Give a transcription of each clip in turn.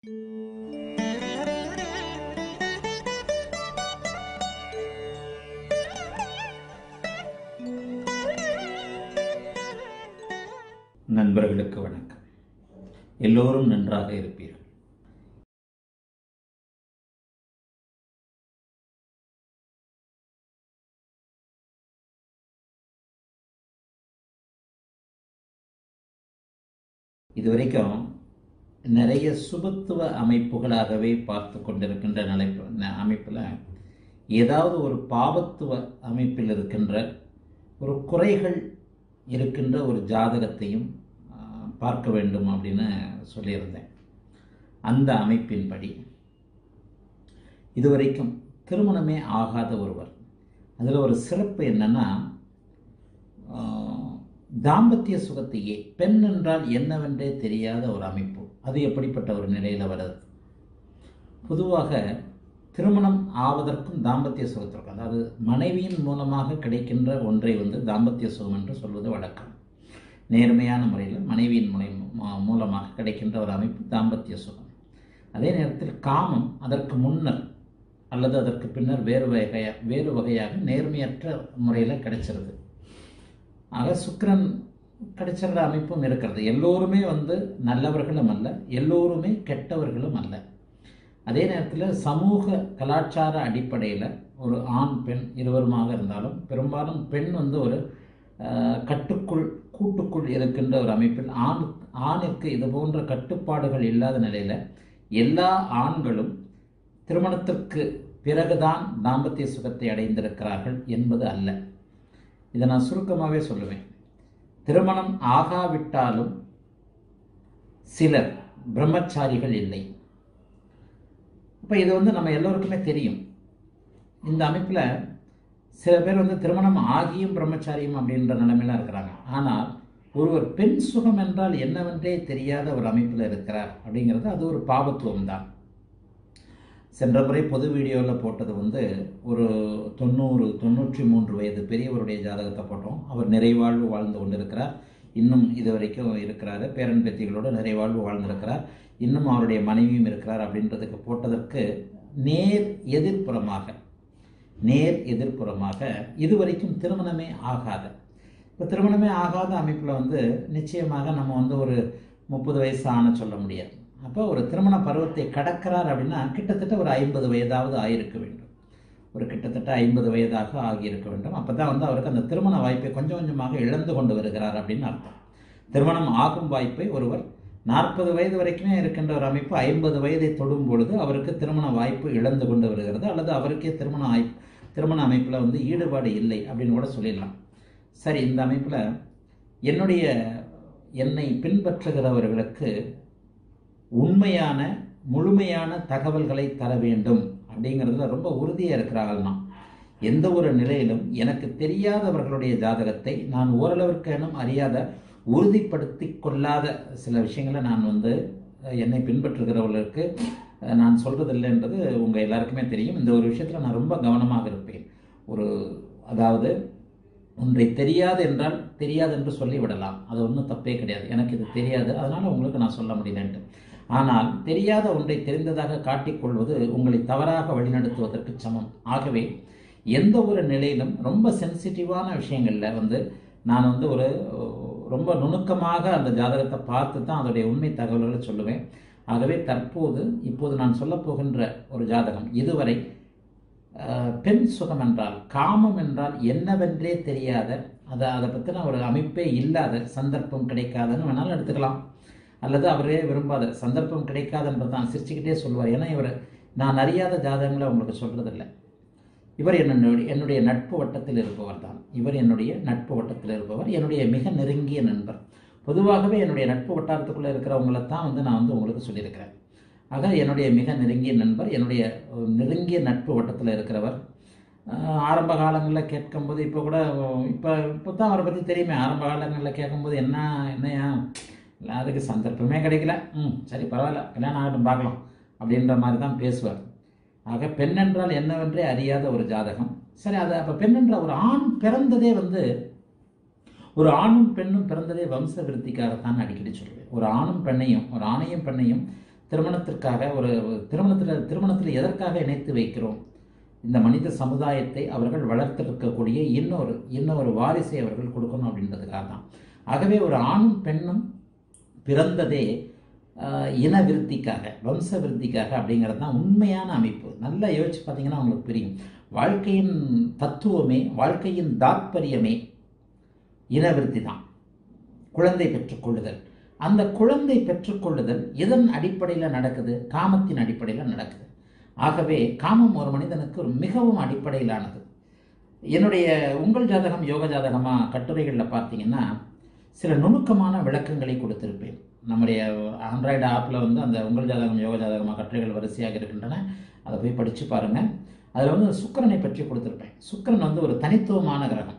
நண்பர்களுக்கு வணக்கம் எல்லோரும் நன்றாக இருப்பீர்கள் இதுவரைக்கும் நிறைய சுபத்துவ அமைப்புகளாகவே பார்த்து கொண்டிருக்கின்ற நிலைப்பு ந- அமைப்பில் ஏதாவது ஒரு பாவத்துவ அமைப்பில் இருக்கின்ற ஒரு குறைகள் இருக்கின்ற ஒரு ஜாதகத்தையும் ஆ, பார்க்க வேண்டும் அப்படின்னு சொல்லியிருந்தேன் அந்த அமைப்பின்படி இதுவரைக்கும் திருமணமே ஆகாத ஒருவர் அதில் ஒரு சிறப்பு என்னன்னா ஆ, தாம்பத்திய சுகத்தையே பெண் என்றால் என்னவென்றே தெரியாத ஒரு அமைப்பு அது எப்படிப்பட்ட ஒரு நிலையில் வருது பொதுவாக திருமணம் ஆவதற்கும் தாம்பத்திய சுகத்திற்கும் அதாவது மனைவியின் மூலமாக கிடைக்கின்ற ஒன்றை வந்து தாம்பத்திய சுகம் என்று சொல்வது வழக்கம் நேர்மையான முறையில் மனைவியின் முறை மூ- மூலமாக கிடைக்கின்ற ஒரு அமைப்பு தாம்பத்திய சுகம் அதே நேரத்தில் காமம் அதற்கு முன்னர் அல்லது அதற்கு பின்னர் வேறு வகைய வேறு வகையாக நேர்மையற்ற முறையில் கிடைச்சிருது ஆக சுக்கிரன் கிடைச்சிருந்த அமைப்பும் இருக்கிறது எல்லோருமே வந்து நல்லவர்களும் அல்ல எல்லோருமே கெட்டவர்களும் அல்ல அதே நேரத்தில் சமூக கலாச்சார அடிப்படையில் ஒரு ஆண் பெண் இருவருமாக இருந்தாலும் பெரும்பாலும் பெண் வந்து ஒரு அஹ், கட்டுக்குள் கூட்டுக்குள் இருக்கின்ற ஒரு அமைப்பில் ஆண் ஆணிற்கு இது போன்ற கட்டுப்பாடுகள் இல்லாத நிலையில் எல்லா ஆண்களும் திருமணத்திற்கு பிறகுதான் தாம்பத்திய சுகத்தை அடைந்திருக்கிறார்கள் என்பது அல்ல இதை நான் சுருக்கமாகவே சொல்லுவேன் திருமணம் ஆகாவிட்டாலும் சிலர் பிரம்மச்சாரிகள் இல்லை அப்போ இது வந்து நம்ம எல்லோருக்குமே தெரியும் இந்த அமைப்பில் சில பேர் வந்து திருமணம் ஆகியும் பிரம்மச்சாரியும் அப்படின்ற நிலைமையில இருக்கிறாங்க ஆனால் ஒருவர் பெண் சுகம் என்றால் என்னவென்றே தெரியாத ஒரு அமைப்பில் இருக்கிறார் அப்படிங்கிறது அது ஒரு பாவத்துவம் தான் சென்ற முறை பொது வீடியோவில் போட்டது வந்து ஒரு தொண்ணூறு தொண்ணூற்றி மூன்று வயது பெரியவருடைய ஜாதகத்தை போட்டோம் அவர் நிறைவாழ்வு வாழ்ந்து கொண்டிருக்கிறார் இன்னும் இது வரைக்கும் இருக்கிறாரு பேரன் பேத்திகளோடு நிறைவாழ்வு வாழ்ந்திருக்கிறார் இன்னும் அவருடைய மனைவியும் இருக்கிறார் அப்படின்றதுக்கு போட்டதற்கு நேர் எதிர்ப்புறமாக நேர் எதிர்ப்புறமாக இதுவரைக்கும் திருமணமே ஆகாத இப்போ திருமணமே ஆகாத அமைப்பில் வந்து நிச்சயமாக நம்ம வந்து ஒரு முப்பது வயசு ஆன சொல்ல முடியாது அப்போ ஒரு திருமண பருவத்தை கடக்கிறார் அப்படின்னா கிட்டத்தட்ட ஒரு ஐம்பது வயதாவது ஆகியிருக்க வேண்டும் ஒரு கிட்டத்தட்ட ஐம்பது வயதாக ஆகியிருக்க வேண்டும் அப்போ தான் வந்து அவருக்கு அந்த திருமண வாய்ப்பை கொஞ்சம் கொஞ்சமாக இழந்து கொண்டு வருகிறார் அப்படின்னு அர்த்தம் திருமணம் ஆகும் வாய்ப்பை ஒருவர் நாற்பது வயது வரைக்குமே இருக்கின்ற ஒரு அமைப்பு ஐம்பது வயதை தொடும் பொழுது அவருக்கு திருமண வாய்ப்பு இழந்து கொண்டு வருகிறது அல்லது அவருக்கே திருமண வாய்ப்பு திருமண அமைப்பில் வந்து ஈடுபாடு இல்லை அப்படின்னு கூட சொல்லிடலாம் சரி இந்த அமைப்பில் என்னுடைய என்னை பின்பற்றுகிறவர்களுக்கு உண்மையான முழுமையான தகவல்களை தர வேண்டும் அப்படிங்கிறதுல ரொம்ப உறுதியாக இருக்கிறார்கள் நான் எந்த ஒரு நிலையிலும் எனக்கு தெரியாதவர்களுடைய ஜாதகத்தை நான் ஓரளவிற்கேனும் அறியாத உறுதிப்படுத்தி கொள்ளாத சில விஷயங்களை நான் வந்து அஹ், என்னை பின்பற்றுகிறவர்களுக்கு அஹ், நான் சொல்றதில்லைன்றது உங்கள் எல்லாருக்குமே தெரியும் இந்த ஒரு விஷயத்தில் நான் ரொம்ப கவனமாக இருப்பேன் ஒரு அதாவது ஒன்றை தெரியாது என்றால் தெரியாது என்று சொல்லிவிடலாம் அது ஒன்றும் தப்பே கிடையாது எனக்கு இது தெரியாது அதனால் உங்களுக்கு நான் சொல்ல முடியலன்ட்டு ஆனால் தெரியாத ஒன்றை தெரிந்ததாக காட்டிக்கொள்வது உங்களை தவறாக வழிநடத்துவதற்கு சமம் ஆகவே எந்த ஒரு நிலையிலும் ரொம்ப சென்சிட்டிவான விஷயங்களில் வந்து நான் வந்து ஒரு ரொம்ப நுணுக்கமாக அந்த ஜாதகத்தை பார்த்து தான் அதோடைய உண்மை தகவல்களை சொல்லுவேன் ஆகவே தற்போது இப்போது நான் சொல்லப் போகின்ற ஒரு ஜாதகம் இதுவரை அஹ், பெண் சுகம் என்றால் காமம் என்றால் என்னவென்றே தெரியாத அதை அதை பற்றின ஒரு அமைப்பே இல்லாத சந்தர்ப்பம் கிடைக்காதுன்னு வேணாலும் எடுத்துக்கலாம் அல்லது அவரே விரும்பாத சந்தர்ப்பம் கிடைக்காதுன்றது தான் சிரிச்சுக்கிட்டே சொல்லுவார் ஏன்னா இவர் நான் அறியாத ஜாதகங்களை உங்களுக்கு சொல்கிறதில்ல இவர் என்னுடைய என்னுடைய நட்பு வட்டத்தில் இருப்பவர் தான் இவர் என்னுடைய நட்பு வட்டத்தில் இருப்பவர் என்னுடைய மிக நெருங்கிய நண்பர் பொதுவாகவே என்னுடைய நட்பு வட்டாரத்துக்குள்ளே இருக்கிறவங்கள தான் வந்து நான் வந்து உங்களுக்கு சொல்லியிருக்கிறேன் ஆக என்னுடைய மிக நெருங்கிய நண்பர் என்னுடைய அஹ், நெருங்கிய நட்பு வட்டத்தில் இருக்கிறவர் அஹ், ஆரம்ப காலங்களில் கேட்கும்போது இப்போ கூட இப்போ இப்போ தான் அவரை பற்றி தெரியுமே ஆரம்ப காலங்களில் கேட்கும்போது என்ன என்னையா இல்லை அதுக்கு சந்தர்ப்பமே கிடைக்கல ம் சரி பரவாயில்ல கல்யாணம் ஆகட்டும் பார்க்கலாம் அப்படின்ற மாதிரி தான் பேசுவார் ஆக பெண் என்றால் என்னவென்றே அறியாத ஒரு ஜாதகம் சரி அது அப்போ பெண் என்ற ஒரு ஆண் பிறந்ததே வந்து ஒரு ஆணும் பெண்ணும் பிறந்ததே வம்ச விருத்திக்காகத்தான் அடிக்கடி சொல்லுவேன் ஒரு ஆணும் பெண்ணையும் ஒரு ஆணையும் பெண்ணையும் திருமணத்திற்காக ஒரு திருமணத்தில் திருமணத்தில் எதற்காக இணைத்து வைக்கிறோம் இந்த மனித சமுதாயத்தை அவர்கள் வளர்த்தெடுக்கக்கூடிய இன்னொரு இன்னொரு வாரிசை அவர்கள் கொடுக்கணும் அப்படின்றதுக்காக தான் ஆகவே ஒரு ஆணும் பெண்ணும் பிறந்ததே ஆஹ், இன விருத்திக்காக வம்ச விருத்திக்காக அப்படிங்கிறது தான் உண்மையான அமைப்பு நல்லா யோசிச்சு பார்த்தீங்கன்னா உங்களுக்கு புரியும் வாழ்க்கையின் தத்துவமே வாழ்க்கையின் தாத்பரியமே இனவிருத்தி தான் குழந்தை பெற்றுக்கொள்ளுதல் அந்த குழந்தை பெற்றுக்கொள்ளுதல் எதன் அடிப்படையில் நடக்குது காமத்தின் அடிப்படையில் நடக்குது ஆகவே காமம் ஒரு மனிதனுக்கு ஒரு மிகவும் அடிப்படையிலானது என்னுடைய உங்கள் ஜாதகம் யோக ஜாதகமாக கட்டுரைகளில் பார்த்தீங்கன்னா சில நுணுக்கமான விளக்கங்களை கொடுத்திருப்பேன் நம்முடைய ஆண்ட்ராய்டு ஆப்பில் வந்து அந்த உங்கள் ஜாதகம் யோக ஜாதகமாக கட்டுரைகள் வரிசையாக இருக்கின்றன அதை போய் படித்து பாருங்கள் அதில் வந்து சுக்கிரனை பற்றி கொடுத்துருப்பேன் சுக்கிரன் வந்து ஒரு தனித்துவமான கிரகம்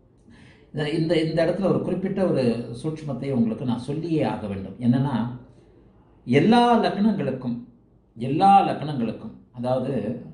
இந்த- இந்த இந்த இடத்துல ஒரு குறிப்பிட்ட ஒரு சூட்சுமத்தை உங்களுக்கு நான் சொல்லியே ஆக வேண்டும் என்னன்னா எல்லா லக்னங்களுக்கும் எல்லா லக்னங்களுக்கும் அதாவது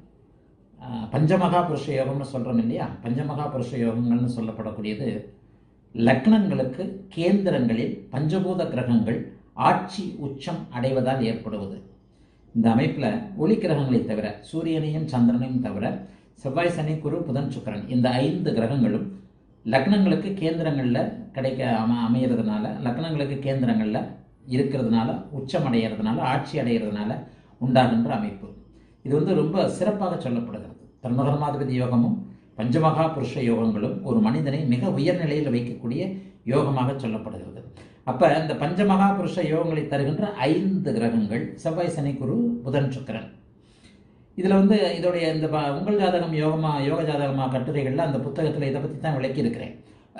ஆஹ், பஞ்சமகா புருஷ யோகம்னு சொல்கிறோம் இல்லையா பஞ்சமகா புருஷ யோகங்கள்னு சொல்லப்படக்கூடியது லக்னங்களுக்கு கேந்திரங்களில் பஞ்சபூத கிரகங்கள் ஆட்சி உச்சம் அடைவதால் ஏற்படுவது இந்த அமைப்பில் ஒளி கிரகங்களை தவிர சூரியனையும் சந்திரனையும் தவிர செவ்வாய் சனி குரு புதன் சுக்கிரன் இந்த ஐந்து கிரகங்களும் லக்னங்களுக்கு கேந்திரங்களில் கிடைக்க அம அமையிறதுனால லக்னங்களுக்கு கேந்திரங்களில் இருக்கிறதுனால உச்சம் அடைகிறதுனால ஆட்சி அடைகிறதுனால உண்டாகின்ற அமைப்பு இது வந்து ரொம்ப சிறப்பாக சொல்லப்படுகிறது தன்மகர்மாதிபதி யோகமும் பஞ்சமகா புருஷ யோகங்களும் ஒரு மனிதனை மிக உயர்நிலையில் வைக்கக்கூடிய யோகமாக சொல்லப்படுகிறது அப்போ இந்த பஞ்சமகா புருஷ யோகங்களை தருகின்ற ஐந்து கிரகங்கள் செவ்வாய் சனி குரு புதன் சுக்கிரன் இதில் வந்து இதோடைய இந்த ப- உங்கள் ஜாதகம் யோகமா யோக ஜாதகமா கட்டுரைகளில் அந்த புத்தகத்தில் இதை பற்றி தான் விளக்கி இருக்கிறேன்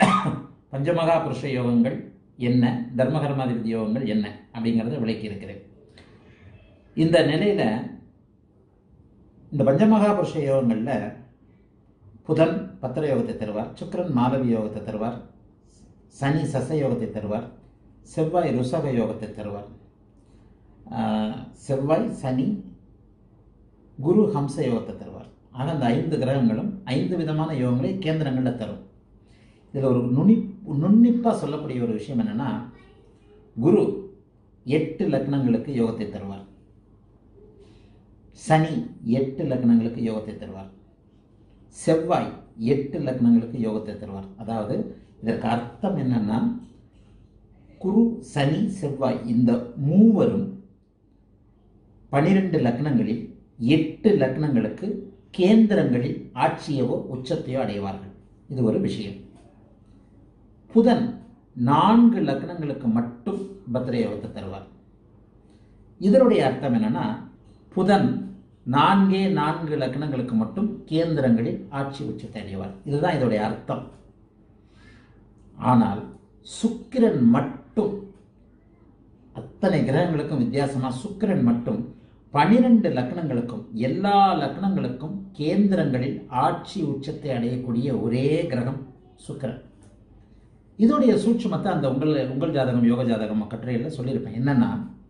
பஞ்சமகா புருஷ யோகங்கள் என்ன தர்மகர்மாதிபதி யோகங்கள் என்ன அப்படிங்கிறத விளக்கி இருக்கிறேன் இந்த நிலையில் இந்த பஞ்சமகா புருஷ யோகங்களில் புதன் பத்திர யோகத்தை தருவார் சுக்கிரன் மாலவி யோகத்தை தருவார் சனி சச யோகத்தை தருவார் செவ்வாய் ருசக யோகத்தை தருவார் ஆஹ், செவ்வாய் சனி குரு ஹம்ச யோகத்தை தருவார் ஆக அந்த ஐந்து கிரகங்களும் ஐந்து விதமான யோகங்களை கேந்திரங்களில் தரும் இதில் ஒரு நுனி நுண்ணிப்பாக சொல்லக்கூடிய ஒரு விஷயம் என்னன்னா குரு எட்டு லக்னங்களுக்கு யோகத்தை தருவார் சனி எட்டு லக்னங்களுக்கு யோகத்தை தருவார் செவ்வாய் எட்டு லக்னங்களுக்கு யோகத்தை தருவார் அதாவது இதற்கு அர்த்தம் என்னன்னா குரு சனி செவ்வாய் இந்த மூவரும் பனிரெண்டு லக்னங்களில் எட்டு லக்னங்களுக்கு கேந்திரங்களில் ஆட்சியவோ உச்சத்தையோ அடைவார்கள் இது ஒரு விஷயம் புதன் நான்கு லக்னங்களுக்கு மட்டும் பத்திர யோகத்தை தருவார் இதனுடைய அர்த்தம் என்னன்னா புதன் நான்கே நான்கு லக்னங்களுக்கு மட்டும் கேந்திரங்களில் ஆட்சி உச்சத்தை அடைவார் இதுதான் இதோடைய அர்த்தம் ஆனால் சுக்கிரன் மட்டும் அத்தனை கிரகங்களுக்கும் வித்தியாசமா சுக்கிரன் மட்டும் பனிரெண்டு லக்னங்களுக்கும் எல்லா லக்னங்களுக்கும் கேந்திரங்களில் ஆட்சி உச்சத்தை அடையக்கூடிய ஒரே கிரகம் சுக்கிரன் இதோடைய சூட்சுமத்தை அந்த உங்கள் உங்கள் ஜாதகம் யோக ஜாதகம் கட்டுரையில் சொல்லியிருப்பேன் என்னன்னா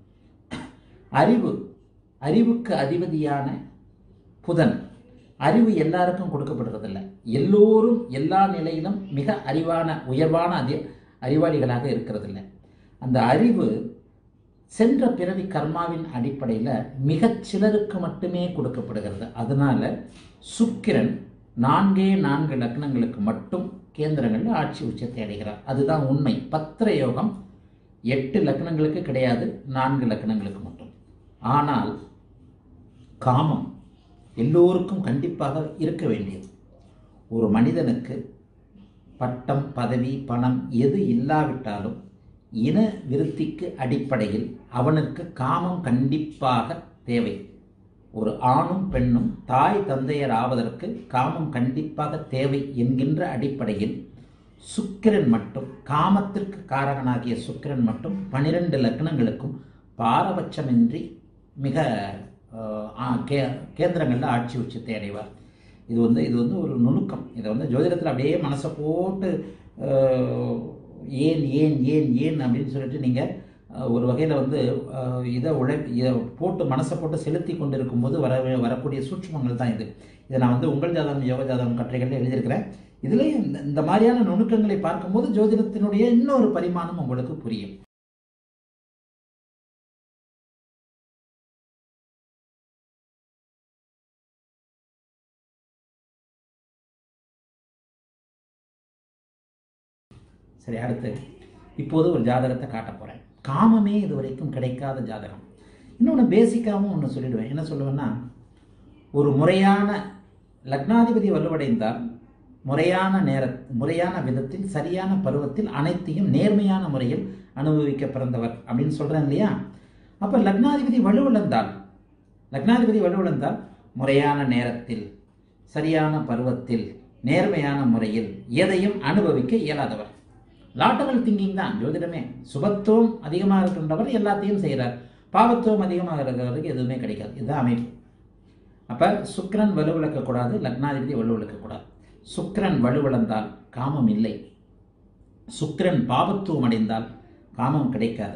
அறிவு அறிவுக்கு அதிபதியான புதன் அறிவு எல்லாருக்கும் கொடுக்கப்படுறதில்ல எல்லோரும் எல்லா நிலையிலும் மிக அறிவான உயர்வான அதி அறிவாளிகளாக இருக்கிறதில்ல அந்த அறிவு சென்ற பிறவி கர்மாவின் அடிப்படையில் மிகச் சிலருக்கு மட்டுமே கொடுக்கப்படுகிறது அதனால சுக்கிரன் நான்கே நான்கு லக்னங்களுக்கு மட்டும் கேந்திரங்களில் ஆட்சி உச்சத்தை அடைகிறார் அதுதான் உண்மை பத்திர யோகம் எட்டு லக்னங்களுக்கு கிடையாது நான்கு லக்னங்களுக்கு மட்டும் ஆனால் காமம் எல்லோருக்கும் கண்டிப்பாக இருக்க வேண்டியது ஒரு மனிதனுக்கு பட்டம் பதவி பணம் எது இல்லாவிட்டாலும் இன விருத்திக்கு அடிப்படையில் அவனுக்கு காமம் கண்டிப்பாக தேவை ஒரு ஆணும் பெண்ணும் தாய் தந்தையர் ஆவதற்கு காமம் கண்டிப்பாக தேவை என்கின்ற அடிப்படையில் சுக்கிரன் மட்டும் காமத்திற்கு காரகனாகிய சுக்கிரன் மட்டும் பனிரெண்டு லக்னங்களுக்கும் பாரபட்சமின்றி மிக அஹ், ஆ- கே கேந்திரங்களில் ஆட்சி உச்சத்தை அடைவார் இது வந்து இது வந்து ஒரு நுணுக்கம் இதை வந்து ஜோதிடத்தில் அப்படியே மனசை போட்டு அஹ், ஏன் ஏன் ஏன் ஏன் அப்படின்னு சொல்லிட்டு நீங்கள் ஒரு வகையில் வந்து அஹ், இதை உழை இதை போட்டு மனசை போட்டு செலுத்தி கொண்டு இருக்கும்போது வர வரக்கூடிய சூட்சுமங்கள் தான் இது இதை நான் வந்து உங்கள் ஜாதகம் யோக ஜாதகம் கட்டுரைகளில் எழுதியிருக்கிறேன் இதுலேயும் இந்த இந்த மாதிரியான நுணுக்கங்களை பார்க்கும்போது ஜோதிடத்தினுடைய இன்னொரு பரிமாணம் உங்களுக்கு புரியும் சரி அடுத்து இப்போது ஒரு ஜாதகத்தை காட்ட போகிறேன் காமமே இது வரைக்கும் கிடைக்காத ஜாதகம் இன்னொன்று பேசிக்காகவும் ஒன்று சொல்லிடுவேன் என்ன சொல்லுவேன்னா ஒரு முறையான லக்னாதிபதி வலுவடைந்தால் முறையான நேர முறையான விதத்தில் சரியான பருவத்தில் அனைத்தையும் நேர்மையான முறையில் அனுபவிக்க பிறந்தவர் அப்படின்னு சொல்கிறேன் இல்லையா அப்போ லக்னாதிபதி வலுவிழந்தால் லக்னாதிபதி வலுவிழந்தால் முறையான நேரத்தில் சரியான பருவத்தில் நேர்மையான முறையில் எதையும் அனுபவிக்க இயலாதவர் லாட்டரல் திங்கிங் தான் ஜோதிடமே சுபத்துவம் அதிகமாக இருக்கின்றவர் எல்லாத்தையும் செய்கிறார் பாவத்துவம் அதிகமாக இருக்கிறவருக்கு எதுவுமே கிடைக்காது இதுதான் அமைப்பு அப்போ சுக்கிரன் வலுவிழக்கக்கூடாது லக்னாதிபதி வலுவிழக்கக்கூடாது சுக்கிரன் வலுவிழந்தால் காமம் இல்லை சுக்கிரன் பாவத்துவம் அடைந்தால் காமம் கிடைக்காது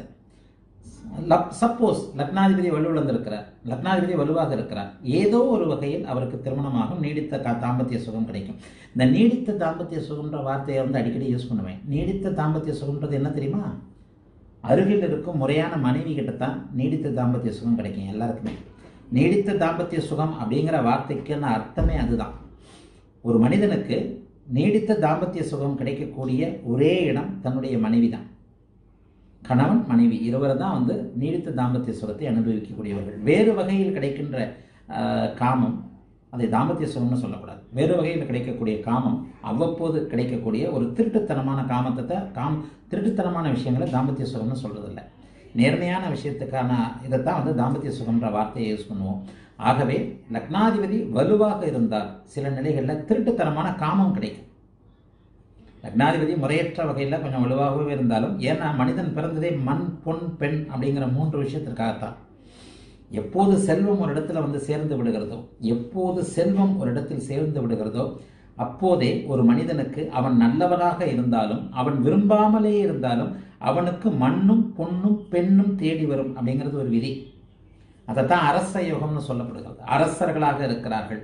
சப்போஸ் லக்னாதிபதி வலுவிழந்திருக்கிறார் லக்னாதிபதி வலுவாக இருக்கிறார் ஏதோ ஒரு வகையில் அவருக்கு திருமணமாகும் நீடித்த கா- தாம்பத்திய சுகம் கிடைக்கும் இந்த நீடித்த தாம்பத்திய சுகம்ன்ற வார்த்தையை வந்து அடிக்கடி யூஸ் பண்ணுவேன் நீடித்த தாம்பத்திய சுகம்ன்றது என்ன தெரியுமா அருகில் இருக்கும் முறையான மனைவி கிட்ட தான் நீடித்த தாம்பத்திய சுகம் கிடைக்கும் எல்லாருக்குமே நீடித்த தாம்பத்திய சுகம் அப்படிங்கிற வார்த்தைக்குன்னு அர்த்தமே அதுதான் ஒரு மனிதனுக்கு நீடித்த தாம்பத்திய சுகம் கிடைக்கக்கூடிய ஒரே இடம் தன்னுடைய மனைவி தான் கணவன் மனைவி இருவர் தான் வந்து நீடித்த தாம்பத்திய சுகத்தை அனுபவிக்கக்கூடியவர்கள் வேறு வகையில் கிடைக்கின்ற ஆஹ், காமம் அதை தாம்பத்திய சுகம்னு சொல்லக்கூடாது வேறு வகையில் கிடைக்கக்கூடிய காமம் அவ்வப்போது கிடைக்கக்கூடிய ஒரு திருட்டுத்தனமான காமத்தை தான் காம் திருட்டுத்தனமான விஷயங்களை தாம்பத்திய சுகம்னு சொல்றதில்ல நேர்மையான விஷயத்துக்கான இதைத்தான் வந்து தாம்பத்திய சுகம்ன்ற வார்த்தையை யூஸ் பண்ணுவோம் ஆகவே லக்னாதிபதி வலுவாக இருந்தால் சில நிலைகளில் திருட்டுத்தனமான காமம் கிடைக்கும் லக்னாதிபதி முறையற்ற வகையில் கொஞ்சம் வலுவாகவே இருந்தாலும் ஏன்னா மனிதன் பிறந்ததே மண் பொன் பெண் அப்படிங்கிற மூன்று விஷயத்திற்காகத்தான் எப்போது செல்வம் ஒரு இடத்துல வந்து சேர்ந்து விடுகிறதோ எப்போது செல்வம் ஒரு இடத்தில் சேர்ந்து விடுகிறதோ அப்போதே ஒரு மனிதனுக்கு அவன் நல்லவனாக இருந்தாலும் அவன் விரும்பாமலே இருந்தாலும் அவனுக்கு மண்ணும் பொன்னும் பெண்ணும் தேடி வரும் அப்படிங்கிறது ஒரு விதி அதைத்தான் அரச யோகம்னு சொல்லப்படுகிறது அரசர்களாக இருக்கிறார்கள்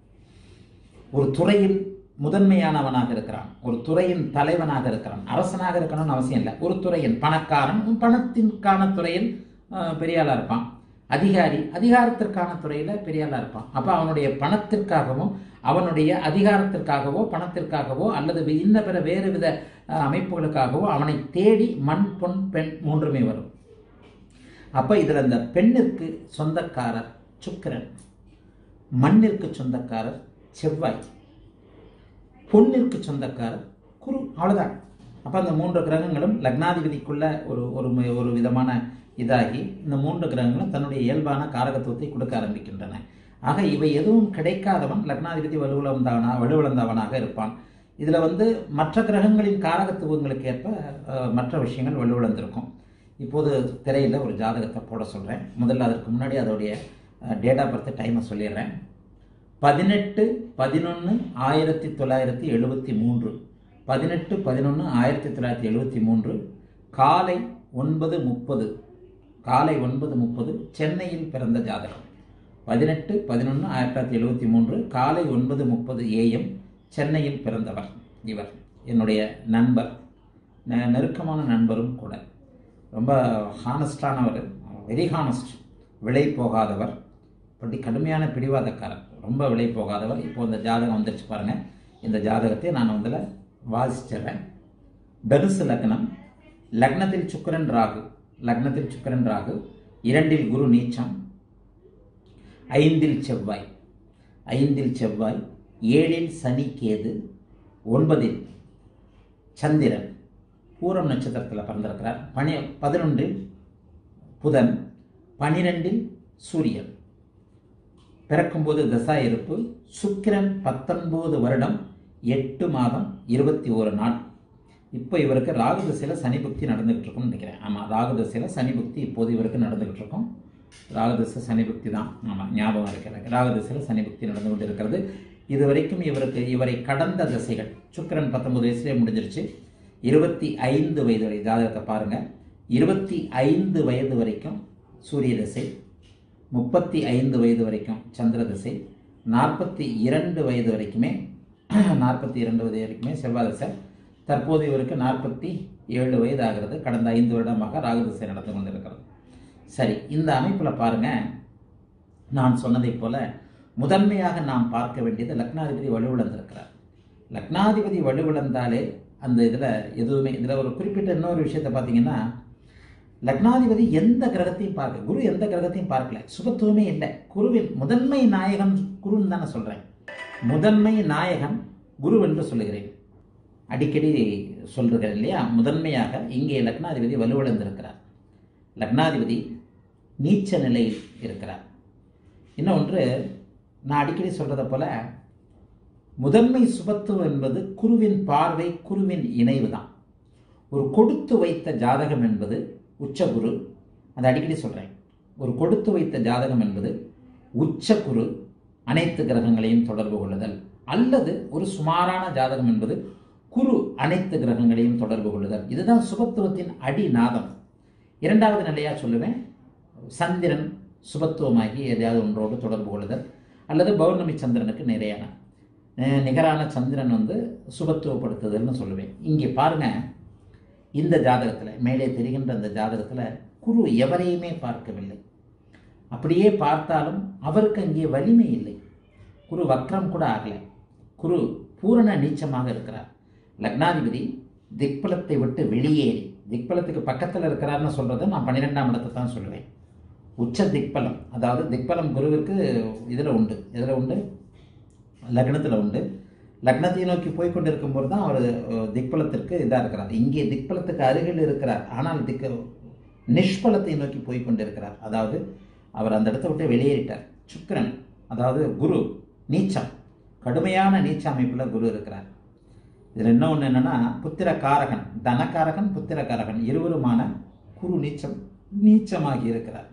ஒரு துறையில் முதன்மையானவனாக இருக்கிறான் ஒரு துறையின் தலைவனாக இருக்கிறான் அரசனாக இருக்கணும்னு அவசியம் இல்லை ஒரு துறையின் பணக்காரன் பணத்திற்கான துறையில் அஹ், பெரிய ஆளா இருப்பான் அதிகாரி அதிகாரத்திற்கான துறையில பெரிய ஆளா இருப்பான் அப்ப அவனுடைய பணத்திற்காகவும் அவனுடைய அதிகாரத்திற்காகவோ பணத்திற்காகவோ அல்லது வி- இன்ன பிற வேறு வித அஹ், அமைப்புகளுக்காகவோ அவனை தேடி மண் பொன் பெண் மூன்றுமே வரும் அப்ப இதுல இந்த பெண்ணிற்கு சொந்தக்காரர் சுக்கிரன் மண்ணிற்கு சொந்தக்காரர் செவ்வாய் பொன்னிற்கு சொந்தக்காரர் குரு அவ்வளவுதான் அப்ப அந்த மூன்று கிரகங்களும் லக்னாதிபதிக்குள்ள ஒரு ஒரு ம- ஒரு விதமான இதாகி இந்த மூன்று கிரகங்களும் தன்னுடைய இயல்பான காரகத்துவத்தை கொடுக்க ஆரம்பிக்கின்றன ஆக இவை எதுவும் கிடைக்காதவன் லக்னாதிபதி வலுவிழந்தவனா வலுவிழந்தவனாக இருப்பான் இதுல வந்து மற்ற கிரகங்களின் காரகத்துவங்களுக்கு ஏற்ப அஹ், மற்ற விஷயங்கள் வலுவிழந்திருக்கும் இப்போது திரையில ஒரு ஜாதகத்தை போட சொல்றேன் முதல்ல அதற்கு முன்னாடி அதோடைய டேட் ஆஃப் பர்த் டைமை சொல்லிடுறேன் பதினெட்டு பதினொன்று ஆயிரத்தி தொள்ளாயிரத்தி எழுபத்தி மூன்று பதினெட்டு பதினொன்று ஆயிரத்தி தொள்ளாயிரத்தி எழுபத்தி மூன்று காலை ஒன்பது முப்பது காலை ஒன்பது முப்பது சென்னையில் பிறந்த ஜாதகம் பதினெட்டு பதினொன்று ஆயிரத்தி தொள்ளாயிரத்தி எழுபத்தி மூன்று காலை ஒன்பது முப்பது ஏஎம் சென்னையில் பிறந்தவர் இவர் என்னுடைய நண்பர் நெ- நெருக்கமான நண்பரும் கூட ரொம்ப ஹானஸ்டானவர் வெரி ஹானஸ்ட் விலை போகாதவர் அப்படி கடுமையான பிடிவாதக்காரர் ரொம்ப விலை போகாதவர் இப்போ இந்த ஜாதகம் வந்துருச்சு பாருங்க இந்த ஜாதகத்தை நான் வந்து வாசிச்சிடுறேன் தனுசு லக்னம் லக்னத்தில் சுக்கிரன் ராகு லக்னத்தில் சுக்கிரன் ராகு இரண்டில் குரு நீச்சம் ஐந்தில் செவ்வாய் ஐந்தில் செவ்வாய் ஏழில் சனி கேது ஒன்பதில் சந்திரன் பூரம் நட்சத்திரத்தில் பிறந்திருக்கிறார் பனி பதினொன்றில் புதன் பனிரெண்டில் சூரியன் பிறக்கும்போது தசா இருப்பு சுக்கிரன் பத்தொன்பது வருடம் எட்டு மாதம் இருபத்தி ஒரு நாள் இப்போ இவருக்கு ராகு திசையில் சனி புக்தி நடந்துகிட்டு இருக்கும்னு நினைக்கிறேன் ஆமாம் ராகு திசையில் சனி புக்தி இப்போது இவருக்கு நடந்துகிட்டு இருக்கும் ராகு திசை சனி புக்தி தான் ஆமாம் ஞாபகம் இருக்கு எனக்கு ராகு திசையில் சனி புக்தி நடந்து கொண்டு இருக்கிறது இது வரைக்கும் இவருக்கு இவரை கடந்த திசைகள் சுக்கிரன் பத்தொன்பது வயசுலேயே முடிஞ்சிருச்சு இருபத்தி ஐந்து வயது வரை ஜாதகத்தை பாருங்க இருபத்தி ஐந்து வயது வரைக்கும் சூரிய திசை முப்பத்தி ஐந்து வயது வரைக்கும் சந்திர திசை நாற்பத்தி இரண்டு வயது வரைக்குமே நாற்பத்தி இரண்டு வயது வரைக்குமே செவ்வாய் திசை தற்போது இவருக்கு நாற்பத்தி ஏழு வயது ஆகிறது கடந்த ஐந்து வருடமாக ராகு திசை நடந்து கொண்டிருக்கிறது சரி இந்த அமைப்பில் பாருங்க நான் சொன்னதைப் போல முதன்மையாக நாம் பார்க்க வேண்டியது லக்னாதிபதி வலுவிழந்திருக்கிறார் லக்னாதிபதி வலுவிழந்தாலே அந்த இதில் எதுவுமே இதில் ஒரு குறிப்பிட்ட இன்னொரு விஷயத்தை பார்த்தீங்கன்னா லக்னாதிபதி எந்த கிரகத்தையும் பார்க்க குரு எந்த கிரகத்தையும் பார்க்கல சுபத்துவமே இல்லை குருவின் முதன்மை நாயகன் குருன்னு தானே சொல்கிறேன் முதன்மை நாயகன் குரு என்று சொல்லுகிறேன் அடிக்கடி சொல்கிறேன் இல்லையா முதன்மையாக இங்கே லக்னாதிபதி வலுவிழந்திருக்கிறார் லக்னாதிபதி நீச்ச நிலையில் இருக்கிறார் இன்னொன்று நான் அடிக்கடி சொல்கிறத போல முதன்மை சுபத்துவம் என்பது குருவின் பார்வை குருவின் இணைவு தான் ஒரு கொடுத்து வைத்த ஜாதகம் என்பது உச்சகுரு அதை அடிக்கடி சொல்கிறேன் ஒரு கொடுத்து வைத்த ஜாதகம் என்பது உச்சகுரு அனைத்து கிரகங்களையும் தொடர்பு கொள்ளுதல் அல்லது ஒரு சுமாரான ஜாதகம் என்பது குரு அனைத்து கிரகங்களையும் தொடர்பு கொள்ளுதல் இதுதான் சுபத்துவத்தின் அடிநாதம் இரண்டாவது நிலையாக சொல்லுவேன் சந்திரன் சுபத்துவமாகி எதையாவது ஒன்றோடு தொடர்பு கொள்ளுதல் அல்லது பௌர்ணமி சந்திரனுக்கு நிறையான அஹ், நிகரான சந்திரன் வந்து சுபத்துவப்படுத்துதல்னு சொல்லுவேன் இங்கே பாருங்க இந்த ஜாதகத்தில் மேலே தெரிகின்ற அந்த ஜாதகத்தில் குரு எவரையுமே பார்க்கவில்லை அப்படியே பார்த்தாலும் அவருக்கு அங்கே வலிமை இல்லை குரு வக்ரம் கூட ஆகலை குரு பூரண நீச்சமாக இருக்கிறார் லக்னாதிபதி திக்பலத்தை விட்டு வெளியேறி திக்பலத்துக்கு பக்கத்தில் இருக்கிறார்னு சொல்கிறத நான் பன்னிரெண்டாம் இடத்தை தான் சொல்லுவேன் உச்ச திக்பலம் அதாவது திக்பலம் குருவிற்கு இதில் உண்டு இதில் உண்டு லக்னத்தில் உண்டு லக்னத்தை நோக்கி போய் கொண்டிருக்கும் போது தான் அவர் அஹ், திக்பலத்திற்கு இதாக இருக்கிறார் இங்கே திக்பலத்துக்கு அருகில் இருக்கிறார் ஆனால் திக்கு நிஷ்பலத்தை நோக்கி போய் கொண்டிருக்கிறார் அதாவது அவர் அந்த இடத்த விட்டு வெளியேறிட்டார் சுக்கிரன் அதாவது குரு நீச்சம் கடுமையான நீச்ச அமைப்பில் குரு இருக்கிறார் இதில் என்ன ஒன்று என்னன்னா புத்திர காரகன் தனகாரகன் புத்திர காரகன் இருவருமான குரு நீச்சம் நீச்சமாகி இருக்கிறார்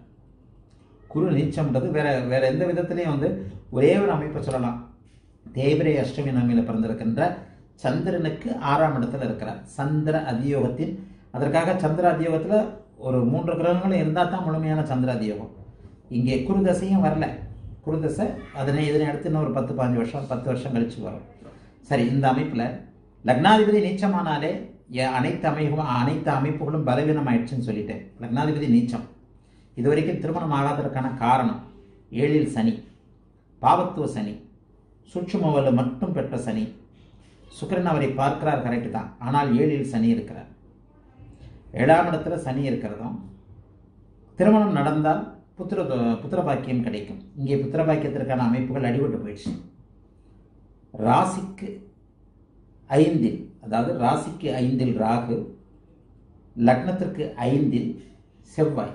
குரு நீச்சம்ன்றது வேற வேற எந்த விதத்திலையும் வந்து ஒரே ஒரு அமைப்பை சொல்லலாம் தேய்பிரை அஷ்டமி நன்மையில் பிறந்திருக்கின்ற சந்திரனுக்கு ஆறாம் இடத்துல இருக்கிறார் சந்திர அதியோகத்தின் அதற்காக சந்திர அதியோகத்தில் ஒரு மூன்று கிரகங்களும் இருந்தால் தான் முழுமையான சந்திர அதியோகம் இங்கே குருதசையும் வரல குருதசை அதனை இதனை அடுத்து இன்னும் ஒரு பத்து பாஞ்சு வருஷம் பத்து வருஷம் கழிச்சு வரும் சரி இந்த அமைப்பில் லக்னாதிபதி நீச்சமானாலே எ- அனைத்து அமைப்பு அனைத்து அமைப்புகளும் பலவீனம் ஆயிடுச்சுன்னு சொல்லிட்டேன் லக்னாதிபதி நீச்சம் இது வரைக்கும் திருமணம் ஆகாததற்கான காரணம் ஏழில் சனி பாவத்துவ சனி சூட்சுமவலு மட்டும் பெற்ற சனி சுக்கிரன் அவரை பார்க்கிறார் கரெக்டு தான் ஆனால் ஏழில் சனி இருக்கிறார் ஏழாம் இடத்துல சனி இருக்கிறதும் திருமணம் நடந்தால் புத்திர புத்திர பாக்கியம் கிடைக்கும் இங்கே புத்திர பாக்கியத்திற்கான அமைப்புகள் அடிபட்டு போயிடுச்சு ராசிக்கு ஐந்தில் அதாவது ராசிக்கு ஐந்தில் ராகு லக்னத்திற்கு ஐந்தில் செவ்வாய்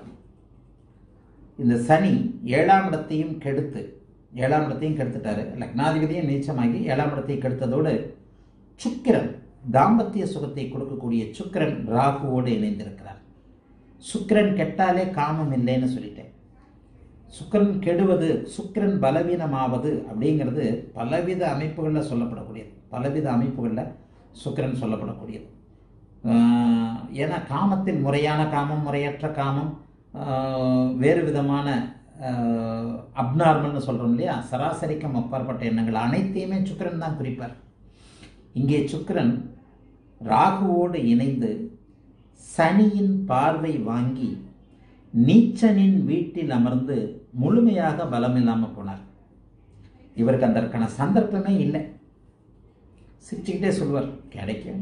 இந்த சனி ஏழாம் இடத்தையும் கெடுத்து ஏழாம் இடத்தையும் கெடுத்துட்டாரு லக்னாதிபதியும் நீச்சமாகி ஏழாம் இடத்தை கெடுத்ததோடு சுக்கிரன் தாம்பத்திய சுகத்தை கொடுக்கக்கூடிய சுக்கிரன் ராகுவோடு இணைந்திருக்கிறார் சுக்கிரன் கெட்டாலே காமம் இல்லைன்னு சொல்லிட்டேன் சுக்கிரன் கெடுவது சுக்கிரன் பலவீனமாவது அப்படிங்கிறது பலவித அமைப்புகளில் சொல்லப்படக்கூடியது பலவித அமைப்புகளில் சுக்கிரன் சொல்லப்படக்கூடியது ஆஹ் ஏன்னா காமத்தில் முறையான காமம் முறையற்ற காமம் ஆஹ் வேறு விதமான அப்நார்மல்னு சொல்கிறோம் இல்லையா சராசரிக்கும் அப்பாற்பட்ட எண்ணங்கள் அனைத்தையுமே சுக்கிரன் தான் குறிப்பார் இங்கே சுக்கிரன் ராகுவோடு இணைந்து சனியின் பார்வை வாங்கி நீச்சனின் வீட்டில் அமர்ந்து முழுமையாக பலம் இல்லாமல் போனார் இவருக்கு அதற்கான சந்தர்ப்பமே இல்லை சிரிச்சுக்கிட்டே சொல்லுவார் கிடைக்கும்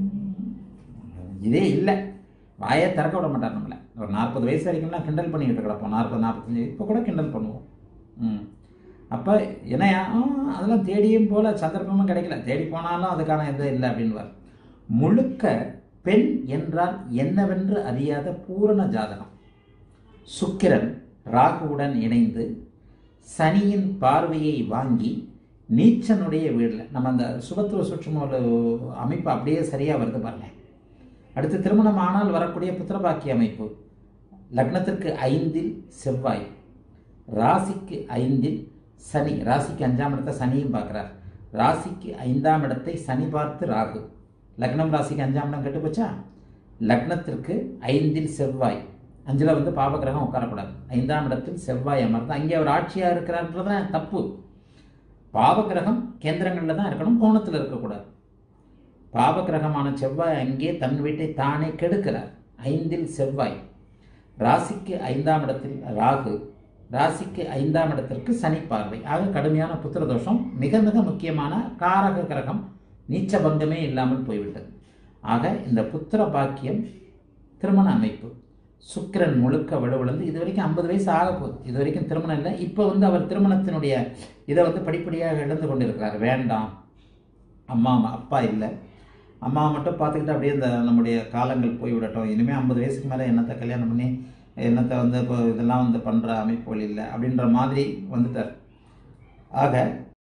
இதே இல்லை வாயை திறக்க விட மாட்டார் நம்மளை ஒரு நாற்பது வயசு வரைக்கும்லாம் கிண்டல் பண்ணிக்கிட்டு கிடப்போம் நாற்பது நாற்பத்தஞ்சு இப்போ கூட கிண்டல் பண்ணுவோம் ம் அப்போ என்னையா ஆ, அதெல்லாம் தேடியும் போல சந்தர்ப்பமும் கிடைக்கல தேடி போனாலும் அதுக்கான இது இல்லை அப்படின்வார் முழுக்க பெண் என்றால் என்னவென்று அறியாத பூரண ஜாதகம் சுக்கிரன் ராகுவுடன் இணைந்து சனியின் பார்வையை வாங்கி நீச்சனுடைய வீடில் நம்ம அந்த சுபத்துவ சுற்றுமூல அமைப்பு அப்படியே சரியாக வருது பாருங்க அடுத்து திருமணம் ஆனால் வரக்கூடிய புத்திரபாக்கிய அமைப்பு லக்னத்திற்கு ஐந்தில் செவ்வாய் ராசிக்கு ஐந்தில் சனி ராசிக்கு அஞ்சாம் இடத்தை சனியும் பார்க்குறார் ராசிக்கு ஐந்தாம் இடத்தை சனி பார்த்து ராகு லக்னம் ராசிக்கு அஞ்சாம் இடம் கெட்டு போச்சா லக்னத்திற்கு ஐந்தில் செவ்வாய் அஞ்சில் வந்து பாவகிரகம் உட்காரக்கூடாது ஐந்தாம் இடத்தில் செவ்வாய் அமர்ந்து அங்கே அவர் ஆட்சியாக இருக்கிறார்ன்றது தப்பு பாவகிரகம் கேந்திரங்களில் தான் இருக்கணும் கோணத்தில் இருக்கக்கூடாது பாவகிரகமான செவ்வாய் அங்கே தன் வீட்டை தானே கெடுக்கிறார் ஐந்தில் செவ்வாய் ராசிக்கு ஐந்தாம் இடத்தில் ராகு ராசிக்கு ஐந்தாம் இடத்திற்கு சனி பார்வை ஆக கடுமையான புத்திர தோஷம் மிக மிக முக்கியமான காரக கிரகம் நீச்ச பங்கமே இல்லாமல் போய்விட்டது ஆக இந்த புத்திர பாக்கியம் திருமண அமைப்பு சுக்கிரன் முழுக்க வலுவிழந்து இது வரைக்கும் ஐம்பது வயசு ஆக போகுது இது வரைக்கும் திருமணம் இல்லை இப்போ வந்து அவர் திருமணத்தினுடைய இதை வந்து படிப்படியாக இழந்து கொண்டிருக்கிறார் வேண்டாம் அம்மா அப்பா இல்லை அம்மா மட்டும் பார்த்துக்கிட்டு அப்படியே இந்த நம்முடைய காலங்கள் போய் விடட்டும் இனிமேல் ஐம்பது வயசுக்கு மேலே என்னத்தை கல்யாணம் பண்ணி என்னத்தை வந்து இப்போ இதெல்லாம் வந்து பண்ணுற அமைப்புகள் இல்லை அப்படின்ற மாதிரி வந்துட்டார் ஆக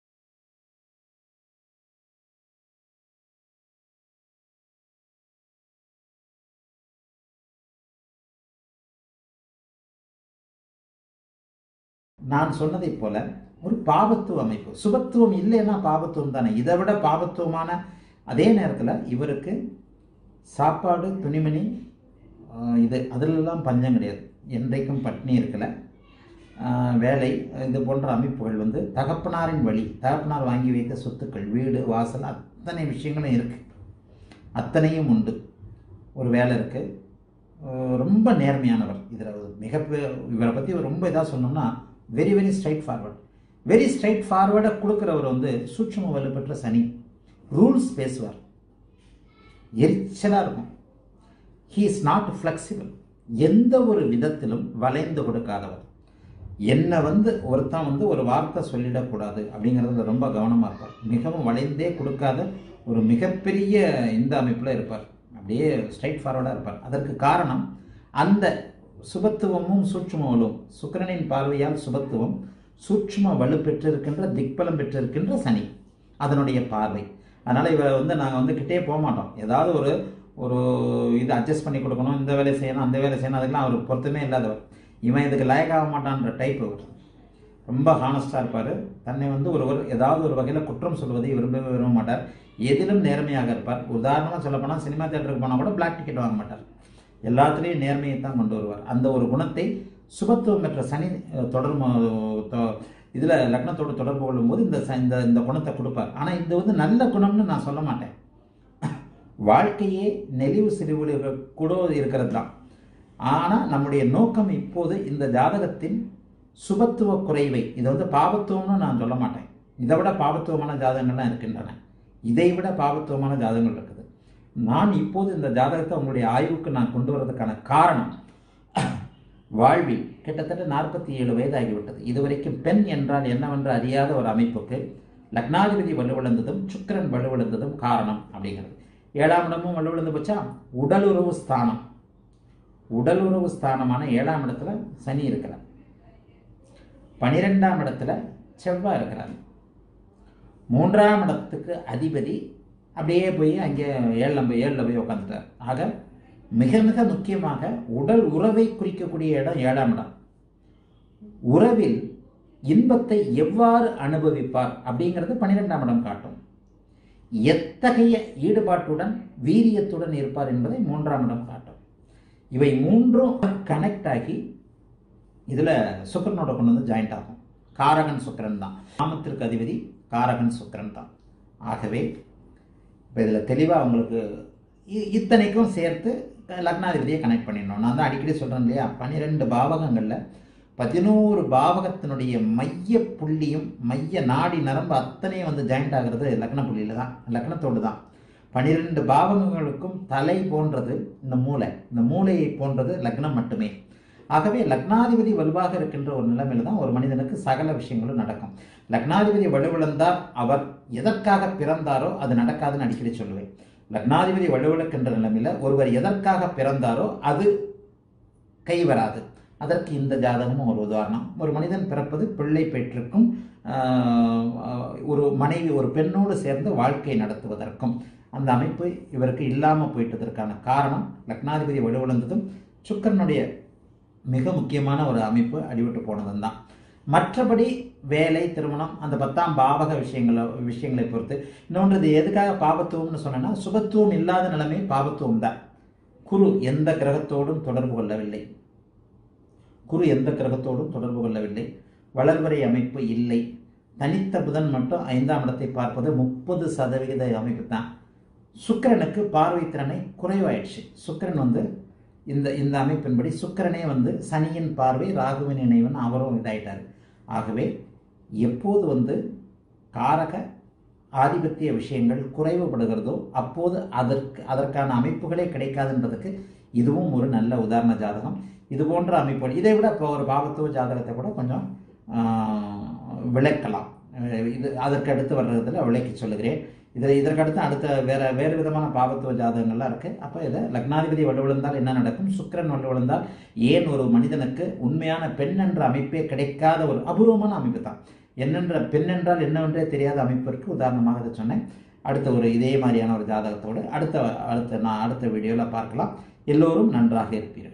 நான் சொன்னதைப் போல ஒரு பாபத்துவ அமைப்பு சுபத்துவம் இல்லைன்னா பாபத்துவம் தானே இதை விட பாபத்துவமான அதே நேரத்தில் இவருக்கு சாப்பாடு துணிமணி ஆஹ், இது அதிலெல்லாம் பஞ்சம் கிடையாது என்றைக்கும் பட்னி இருக்கல ஆஹ், வேலை இது போன்ற அமைப்புகள் வந்து தகப்பனாரின் வழி தகப்பனார் வாங்கி வைத்த சொத்துக்கள் வீடு வாசல் அத்தனை விஷயங்களும் இருக்குது அத்தனையும் உண்டு ஒரு வேலை இருக்குது ரொம்ப நேர்மையானவர் இதில் மிக பெ- இவரை பற்றி ரொம்ப இதாக சொன்னோம்னா very very straightforward very straight ஃபார்வர்டை கொடுக்குறவர் வந்து சூட்சும வலுப்பெற்ற சனி ரூல்ஸ் பேசுவார் எரிச்சலாக இருக்கும் ஹீ இஸ் நாட் ஃப்ளெக்சிபிள் எந்த ஒரு விதத்திலும் வளைந்து கொடுக்காதவர் என்னை வந்து ஒருத்தன் வந்து ஒரு வார்த்தை சொல்லிடக்கூடாது அப்படிங்கிறதுல ரொம்ப கவனமாக இருப்பார் மிகவும் வளைந்தே கொடுக்காத ஒரு மிகப்பெரிய இந்த அமைப்பில் இருப்பார் அப்படியே ஸ்ட்ரைட் ஃபார்வர்டாக இருப்பார் அதற்கு காரணம் அந்த சுபத்துவமும் சூட்சும வலுவும் சுக்கிரனின் பார்வையால் சுபத்துவம் சூட்சும வலு பெற்றிருக்கின்ற திக்பலம் பெற்றிருக்கின்ற சனி அதனுடைய பார்வை அதனால் இவரை வந்து நாங்கள் வந்து கிட்டே போக மாட்டோம் ஏதாவது ஒரு ஒரு இது அட்ஜஸ்ட் பண்ணி கொடுக்கணும் இந்த வேலையை செய்யணும் அந்த வேலை செய்யணும் அதுக்கெல்லாம் அவர் பொருத்தமே இல்லாதவர் இவன் இதுக்கு லாயக்காக மாட்டான்ற டைப் அவர் ரொம்ப ஹானஸ்டாக இருப்பார் தன்னை வந்து ஒருவர் ஏதாவது ஒரு வகையில் குற்றம் சொல்வதை விரும்பவே விரும்ப மாட்டார் எதிலும் நேர்மையாக இருப்பார் உதாரணமாக சொல்லப்போனால் சினிமா தேட்டருக்கு போனால் கூட பிளாக் டிக்கெட் வாங்க மாட்டார் எல்லாத்துலேயும் நேர்மையை தான் கொண்டு வருவார் அந்த ஒரு குணத்தை சுபத்துவம் பெற்ற சனி அஹ், தொடர்பு இதில் லக்னத்தோடு தொடர்பு கொள்ளும்போது இந்த ச- இந்த இந்த குணத்தை கொடுப்பார் ஆனால் இது வந்து நல்ல குணம்னு நான் சொல்ல மாட்டேன் வாழ்க்கையே நெளிவு சிறிவு கூட இருக்கிறது தான் ஆனால் நம்முடைய நோக்கம் இப்போது இந்த ஜாதகத்தின் சுபத்துவ குறைவை இதை வந்து பாபத்துவம்னு நான் சொல்ல மாட்டேன் இதை விட பாபத்துவமான ஜாதகங்கள்லாம் இருக்கின்றன இதை விட பாபத்துவமான ஜாதகங்கள் இருக்குது நான் இப்போது இந்த ஜாதகத்தை உங்களுடைய ஆய்வுக்கு நான் கொண்டு வரதுக்கான காரணம் வாழ்வில் கிட்டத்தட்ட நாற்பத்தி ஏழு வயதாகிவிட்டது இதுவரைக்கும் பெண் என்றால் என்னவென்று அறியாத ஒரு அமைப்புக்கு லக்னாதிபதி வலுவிழந்ததும் சுக்கிரன் வலுவிழந்ததும் காரணம் அப்படிங்கிறது ஏழாம் இடமும் வலுவிழந்து போச்சா உடலுறவு ஸ்தானம் உடலுறவு ஸ்தானமான ஏழாம் இடத்துல சனி இருக்கிறார் பனிரெண்டாம் இடத்துல செவ்வாய் இருக்கிறார் மூன்றாம் இடத்துக்கு அதிபதி அப்படியே போய் அங்கே ஏழில் போய் ஏழில் போய் உட்காந்துட்டார் ஆக மிக மிக முக்கியமாக உடல் உறவை குறிக்கக்கூடிய இடம் ஏழாம் இடம் உறவில் இன்பத்தை எவ்வாறு அனுபவிப்பார் அப்படிங்கிறது பன்னிரெண்டாம் இடம் காட்டும் எத்தகைய ஈடுபாட்டுடன் வீரியத்துடன் இருப்பார் என்பதை மூன்றாம் இடம் காட்டும் இவை மூன்றும் கனெக்ட் ஆகி இதில் சுக்கிரனோட கொண்டு வந்து ஜாயிண்ட் ஆகும் காரகன் சுக்கிரன் தான் நாமத்திற்கு அதிபதி காரகன் சுக்கிரன் தான் ஆகவே இப்போ இதில் தெளிவாக உங்களுக்கு இ- இத்தனைக்கும் சேர்த்து லக்னாதிபதியை கனெக்ட் பண்ணிடணும் நான் தான் அடிக்கடி சொல்கிறேன் இல்லையா பன்னிரெண்டு பாவகங்களில் பதினோரு பாவகத்தினுடைய மைய புள்ளியும் மைய நாடி நரம்பு அத்தனையும் வந்து ஜாயிண்ட் ஆகிறது லக்ன புள்ளியில் தான் லக்னத்தோடு தான் பன்னிரெண்டு பாவகங்களுக்கும் தலை போன்றது இந்த மூளை இந்த மூளையை போன்றது லக்னம் மட்டுமே ஆகவே லக்னாதிபதி வலுவாக இருக்கின்ற ஒரு நிலைமையில தான் ஒரு மனிதனுக்கு சகல விஷயங்களும் நடக்கும் லக்னாதிபதி வலுவிழந்தால் அவர் எதற்காக பிறந்தாரோ அது நடக்காதுன்னு அடிக்கடி சொல்லுவேன் லக்னாதிபதி வலுவிழக்கின்ற நிலைமையில ஒருவர் எதற்காக பிறந்தாரோ அது கைவராது அதற்கு இந்த ஜாதகமும் ஒரு உதாரணம் ஒரு மனிதன் பிறப்பது பிள்ளை பெற்றிருக்கும் ஆஹ், ஒரு மனைவி ஒரு பெண்ணோடு சேர்ந்து வாழ்க்கை நடத்துவதற்கும் அந்த அமைப்பு இவருக்கு இல்லாமல் போயிட்டதற்கான காரணம் லக்னாதிபதி வலுவிழந்ததும் சுக்கரனுடைய மிக முக்கியமான ஒரு அமைப்பு அடிவிட்டு போனதும் தான் மற்றபடி வேலை திருமணம் அந்த பத்தாம் பாவக விஷயங்களை விஷயங்களை பொறுத்து இன்னொன்று இது எதுக்காக பாபத்துவம்னு சொன்னேன்னா சுபத்துவம் இல்லாத நிலைமை பாபத்துவம் தான் குரு எந்த கிரகத்தோடும் தொடர்பு கொள்ளவில்லை குரு எந்த கிரகத்தோடும் தொடர்பு கொள்ளவில்லை வளர்வரை அமைப்பு இல்லை தனித்த புதன் மட்டும் ஐந்தாம் இடத்தை பார்ப்பது முப்பது சதவிகித அமைப்பு தான் சுக்கிரனுக்கு பார்வை திறனை குறைவாயிடுச்சு சுக்கிரன் வந்து இந்த இந்த அமைப்பின்படி சுக்கிரனே வந்து சனியின் பார்வை ராகுவின் இணைவன் அவரும் இதாயிட்டார் ஆகவே எப்போது வந்து காரக ஆதிபத்திய விஷயங்கள் குறைவுபடுகிறதோ அப்போது அதற்கு அதற்கான அமைப்புகளே கிடைக்காதுன்றதுக்கு இதுவும் ஒரு நல்ல உதாரண ஜாதகம் இது போன்ற அமைப்புகள் இதை விட இப்போ ஒரு பாவத்துவ ஜாதகத்தை கூட கொஞ்சம் ஆஹ், விளக்கலாம் அஹ் இது அதற்கு அடுத்து வர்றதுல விளக்கி சொல்லுகிறேன் இதில் இதற்கு அடுத்து அடுத்த வேற வேறு விதமான பாவத்துவ ஜாதகங்கள்லாம் இருக்கு அப்போ இதை லக்னாதிபதி வலுவிழந்தால் என்ன நடக்கும் சுக்கிரன் வலுவிழந்தால் ஏன் ஒரு மனிதனுக்கு உண்மையான பெண் என்ற அமைப்பே கிடைக்காத ஒரு அபூர்வமான அமைப்பு தான் என்னென்ற பெண் என்றால் என்னவென்றே தெரியாத அமைப்பிற்கு உதாரணமாக இதை சொன்னேன் அடுத்த ஒரு இதே மாதிரியான ஒரு ஜாதகத்தோடு அடுத்த அடுத்த நான் அடுத்த வீடியோவில் பார்க்கலாம் எல்லோரும் நன்றாக இருப்பீர்கள்